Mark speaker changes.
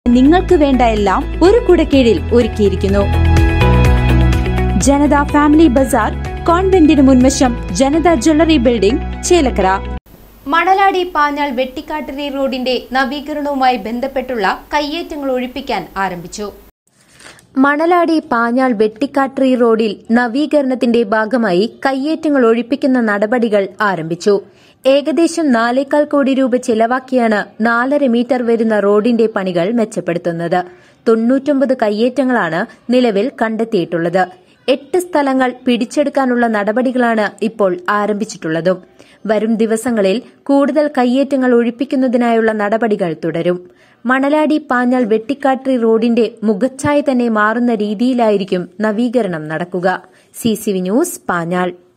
Speaker 1: നിങ്ങൾക്ക് വേണ്ട എല്ലാം ഒരു കുടക്കീഴിൽ ഒരുക്കിയിരിക്കുന്നു ജനത ഫാമിലി ബസാർ കോൺവെന്റിന് മുൻവശം ജനത ജ്വല്ലറി ബിൽഡിംഗ് ചേലക്കര
Speaker 2: മണലാടി പാഞ്ഞാൾ വെട്ടിക്കാട്ടിരി റോഡിന്റെ നവീകരണവുമായി ബന്ധപ്പെട്ടുള്ള കയ്യേറ്റങ്ങൾ ഒഴിപ്പിക്കാൻ ആരംഭിച്ചു
Speaker 3: മണലാടി പാഞ്ഞാൾ വെട്ടിക്കാട്രി റോഡിൽ നവീകരണത്തിന്റെ ഭാഗമായി കയ്യേറ്റങ്ങൾ ഒഴിപ്പിക്കുന്ന നടപടികൾ ആരംഭിച്ചു ഏകദേശം നാലേക്കാൽ കോടി രൂപ ചെലവാക്കിയാണ് നാലര മീറ്റർ വരുന്ന റോഡിന്റെ പണികൾ മെച്ചപ്പെടുത്തുന്നത് തൊണ്ണൂറ്റൊമ്പത് കയ്യേറ്റങ്ങളാണ് നിലവിൽ കണ്ടെത്തിയിട്ടുള്ളത് എട്ട് സ്ഥലങ്ങൾ പിടിച്ചെടുക്കാനുള്ള നടപടികളാണ് ഇപ്പോൾ ആരംഭിച്ചിട്ടുള്ളതും വരും ദിവസങ്ങളിൽ കൂടുതൽ കയ്യേറ്റങ്ങൾ ഒഴിപ്പിക്കുന്നതിനായുള്ള നടപടികൾ തുടരും മണലാടി പാഞ്ഞാൾ വെട്ടിക്കാട്രി റോഡിന്റെ മുഖച്ഛായ തന്നെ മാറുന്ന രീതിയിലായിരിക്കും നവീകരണം നടക്കുക സി ന്യൂസ് പാഞ്ഞാൾ